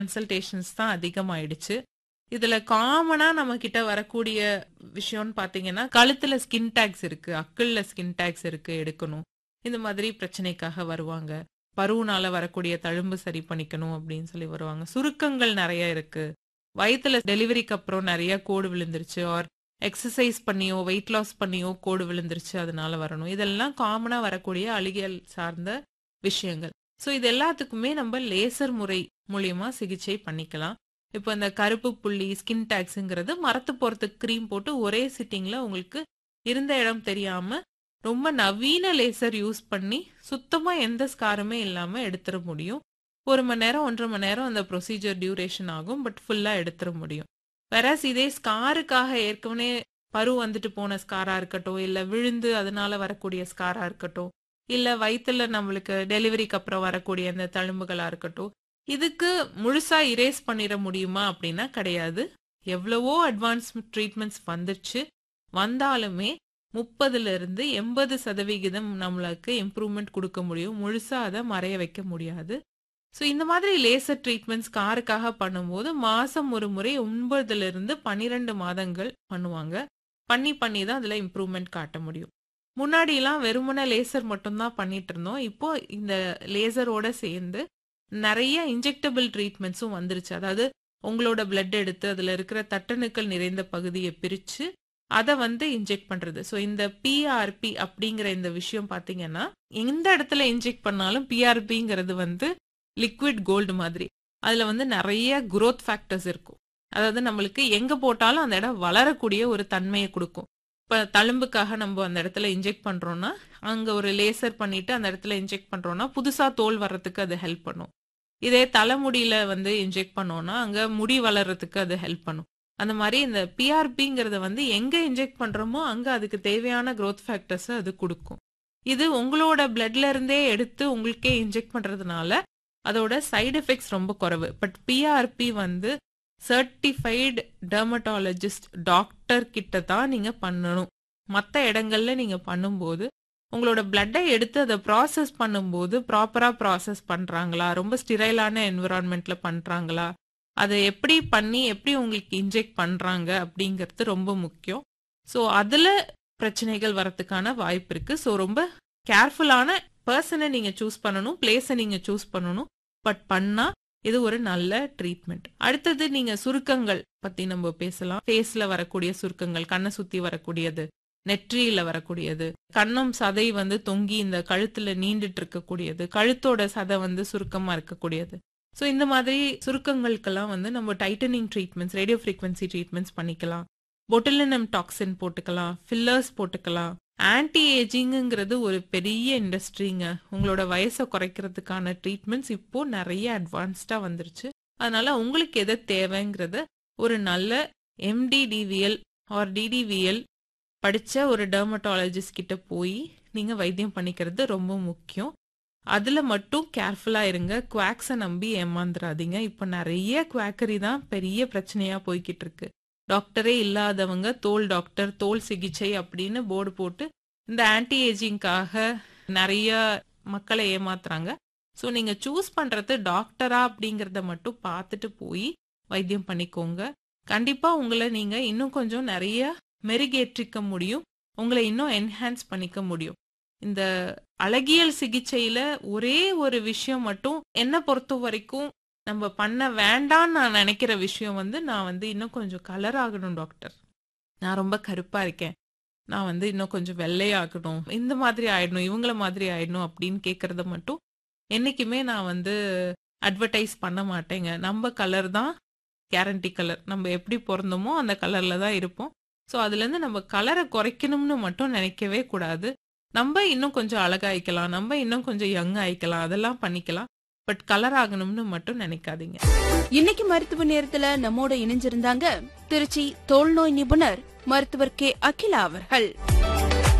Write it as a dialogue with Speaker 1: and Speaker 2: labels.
Speaker 1: consultations தான் அதிகமாயிடுச்சு இதுல காமனா நம்ம கிட்ட வரக்கூடிய விஷயம்னு பாத்தீங்கன்னா கழுத்துல ஸ்கின் டேக்ஸ் இருக்கு அக்கல்ல ஸ்கின் டேக்ஸ் இருக்கு எடுக்கணும் இந்த மாதிரி பிரச்சனைக்காக வருவாங்க பருவனால வரக்கூடிய தழும்பு சரி பண்ணிக்கணும் அப்படின்னு சொல்லி வருவாங்க சுருக்கங்கள் நிறைய இருக்கு வயித்துல டெலிவரிக்கு அப்புறம் நிறைய கோடு விழுந்துருச்சு ஆர் எக்ஸசைஸ் பண்ணியோ வெயிட் லாஸ் பண்ணியோ கோடு விழுந்துருச்சு அதனால வரணும் இதெல்லாம் காமனா வரக்கூடிய அழுகியல் சார்ந்த விஷயங்கள் ஸோ இது எல்லாத்துக்குமே நம்ம லேசர் முறை மூலியமா சிகிச்சை பண்ணிக்கலாம் இப்போ இந்த கருப்பு புள்ளி ஸ்கின் டேக்ஸுங்கிறது மரத்து போறதுக்கு க்ரீம் போட்டு ஒரே சிட்டிங்ல உங்களுக்கு இருந்த இடம் தெரியாம ரொம்ப நவீன லேசர் யூஸ் பண்ணி சுத்தமா எந்த ஸ்காருமே இல்லாம எடுத்துட முடியும் ஒரு மணி நேரம் ஒன்றரை மணி நேரம் அந்த ப்ரொசீஜர் டியூரேஷன் ஆகும் பட் ஃபுல்லா எடுத்துட முடியும் வேறஸ் இதே ஸ்காருக்காக ஏற்கனவே பரு வந்துட்டு போன ஸ்காரா இருக்கட்டும் இல்ல விழுந்து அதனால வரக்கூடிய ஸ்காரா இருக்கட்டும் இல்ல வயித்துல நம்மளுக்கு டெலிவரிக்கு அப்புறம் வரக்கூடிய அந்த தழும்புகளா இருக்கட்டும் இதுக்கு முழுசா இரேஸ் பண்ணிட முடியுமா அப்படின்னா கிடையாது எவ்வளவோ அட்வான்ஸ் ட்ரீட்மெண்ட்ஸ் வந்துருச்சு வந்தாலுமே முப்பதுல இருந்து எண்பது சதவிகிதம் நம்மளுக்கு இம்ப்ரூவ்மெண்ட் கொடுக்க முடியும் முழுசா அதை மறைய வைக்க முடியாது ஸோ இந்த மாதிரி லேசர் ட்ரீட்மெண்ட்ஸ் காருக்காக பண்ணும்போது மாசம் ஒரு முறை ஒன்பதுல இருந்து பன்னிரெண்டு மாதங்கள் பண்ணுவாங்க பண்ணி பண்ணி தான் அதுல இம்ப்ரூவ்மெண்ட் காட்ட முடியும் முன்னாடிலாம் வெறுமனே லேசர் மட்டும்தான் பண்ணிட்டு இருந்தோம் இப்போ இந்த லேசரோட சேர்ந்து நிறைய இன்ஜெக்டபிள் ட்ரீட்மெண்ட்ஸும் வந்துருச்சு அதாவது உங்களோட பிளட் எடுத்து அதுல இருக்கிற தட்டணுக்கள் நிறைந்த பகுதியை பிரிச்சு அதை வந்து இன்ஜெக்ட் பண்றது ஸோ இந்த பிஆர்பி அப்படிங்கிற இந்த விஷயம் பாத்தீங்கன்னா எந்த இடத்துல இன்ஜெக்ட் பண்ணாலும் பிஆர்பிங்கிறது வந்து லிக்விட் கோல்டு மாதிரி அதுல வந்து நிறைய குரோத் ஃபேக்டர்ஸ் இருக்கும் அதாவது நம்மளுக்கு எங்க போட்டாலும் அந்த இடம் வளரக்கூடிய ஒரு தன்மையை கொடுக்கும் இப்ப தழும்புக்காக நம்ம அந்த இடத்துல இன்ஜெக்ட் பண்றோம்னா அங்க ஒரு லேசர் பண்ணிட்டு அந்த இடத்துல இன்ஜெக்ட் பண்றோம்னா புதுசா தோல் வர்றதுக்கு அது ஹெல்ப் பண்ணும் இதே தலைமுடியில வந்து இன்ஜெக்ட் பண்ணோம்னா அங்க முடி வளர்றதுக்கு அது ஹெல்ப் பண்ணும் அந்த மாதிரி இந்த பிஆர்பிங்கிறத வந்து எங்க இன்ஜெக்ட் பண்றோமோ அங்க அதுக்கு தேவையான growth ஃபேக்டர்ஸ் அது கொடுக்கும் இது உங்களோட பிளட்ல இருந்தே எடுத்து உங்களுக்கே இன்ஜெக்ட் பண்றதுனால அதோட சைடு எஃபெக்ட்ஸ் ரொம்ப குறைவு பட் பிஆர்பி வந்து சர்டிஃபைடு டெர்மட்டாலஜிஸ்ட் டாக்டர் கிட்ட தான் நீங்க பண்ணணும் மற்ற இடங்கள்ல நீங்க பண்ணும்போது உங்களோட பிளட்டை எடுத்து அதை ப்ராசஸ் பண்ணும்போது ப்ராப்பரா ப்ராசஸ் பண்றாங்களா ரொம்ப ஸ்டிரைலான என்விரான்மெண்ட்ல பண்றாங்களா அதை எப்படி பண்ணி எப்படி உங்களுக்கு இன்ஜெக்ட் பண்றாங்க அப்படிங்கிறது ரொம்ப முக்கியம் ஸோ அதுல பிரச்சனைகள் வரத்துக்கான வாய்ப்பு இருக்கு ஸோ ரொம்ப கேர்ஃபுல்லான பர்சனை நீங்க சூஸ் பண்ணணும் பிளேஸை நீங்க சூஸ் பண்ணணும் பட் பண்ணா இது ஒரு நல்ல ட்ரீட்மெண்ட் அடுத்தது நீங்க சுருக்கங்கள் பத்தி நம்ம பேசலாம் ஃபேஸ்ல வரக்கூடிய சுருக்கங்கள் கண்ணை சுத்தி வரக்கூடியது நெற்றியில வரக்கூடியது கண்ணம் சதை வந்து தொங்கி இந்த கழுத்துல நீண்டுட்டு இருக்கக்கூடியது கழுத்தோட சதை வந்து சுருக்கமா இருக்கக்கூடியது ஸோ இந்த மாதிரி சுருக்கங்களுக்கெல்லாம் வந்து நம்ம tightening treatments radio frequency treatments பண்ணிக்கலாம் பொட்டிலினம் டாக்ஸின் போட்டுக்கலாம் ஃபில்லர்ஸ் போட்டுக்கலாம் ஆன்டி ஏஜிங்கிறது ஒரு பெரிய இண்டஸ்ட்ரிங்க உங்களோட வயசை குறைக்கிறதுக்கான ட்ரீட்மெண்ட்ஸ் இப்போ நிறைய அட்வான்ஸ்டா வந்துருச்சு அதனால உங்களுக்கு எது தேவைங்கிறத ஒரு நல்ல எம்டிடிவிஎல் ஆர் டிடிவிஎல் படிச்ச ஒரு டெர்மட்டாலஜிஸ்ட் கிட்ட போய் நீங்க வைத்தியம் பண்ணிக்கிறது ரொம்ப முக்கியம் அதுல மட்டும் கேர்ஃபுல்லா இருங்க குவாக்ஸை நம்பி ஏமாந்துடாதீங்க இப்போ நிறைய குவாக்கரி தான் பெரிய பிரச்சனையா போய்கிட்டு இருக்கு டாக்டரே இல்லாதவங்க தோல் டாக்டர் தோல் சிகிச்சை அப்படின்னு போர்டு போட்டு இந்த ஆன்டி ஏஜிங்காக நிறைய மக்களை ஏமாத்துறாங்க ஸோ நீங்க சூஸ் பண்றது டாக்டரா அப்படிங்கறத மட்டும் பார்த்துட்டு போய் வைத்தியம் பண்ணிக்கோங்க கண்டிப்பா உங்களை நீங்க இன்னும் கொஞ்சம் நிறைய மெருகேற்றிக்க முடியும் உங்களை இன்னும் என்ஹான்ஸ் பண்ணிக்க முடியும் இந்த அழகியல் சிகிச்சையில ஒரே ஒரு விஷயம் மட்டும் என்ன பொறுத்த வரைக்கும் நம்ம பண்ண வேண்டாம்னு நான் நினைக்கிற விஷயம் வந்து நான் வந்து இன்னும் கொஞ்சம் கலர் ஆகணும் டாக்டர் நான் ரொம்ப கருப்பா இருக்கேன் நான் வந்து இன்னும் கொஞ்சம் வெள்ளையாகணும் இந்த மாதிரி ஆயிடணும் இவங்கள மாதிரி ஆயிடணும் அப்படின்னு கேட்கறத மட்டும் என்னைக்குமே நான் வந்து அட்வர்டைஸ் பண்ண மாட்டேங்க நம்ம கலர் தான் கேரண்டி கலர் நம்ம எப்படி பிறந்தோமோ அந்த கலர்ல தான் இருப்போம் ஸோ அதுலேருந்து நம்ம கலரை குறைக்கணும்னு மட்டும் நினைக்கவே கூடாது நம்ம இன்னும் கொஞ்சம் அழகாயிக்கலாம் நம்ம இன்னும் கொஞ்சம் யங் ஆயிக்கலாம் அதெல்லாம் பண்ணிக்கலாம் பட் கலர் ஆகணும்னு மட்டும் நினைக்காதீங்க
Speaker 2: இன்னைக்கு மருத்துவ நேரத்துல நம்மோட இணைஞ்சிருந்தாங்க திருச்சி தோல் நோய் நிபுணர் மருத்துவர் கே அகிலா அவர்கள்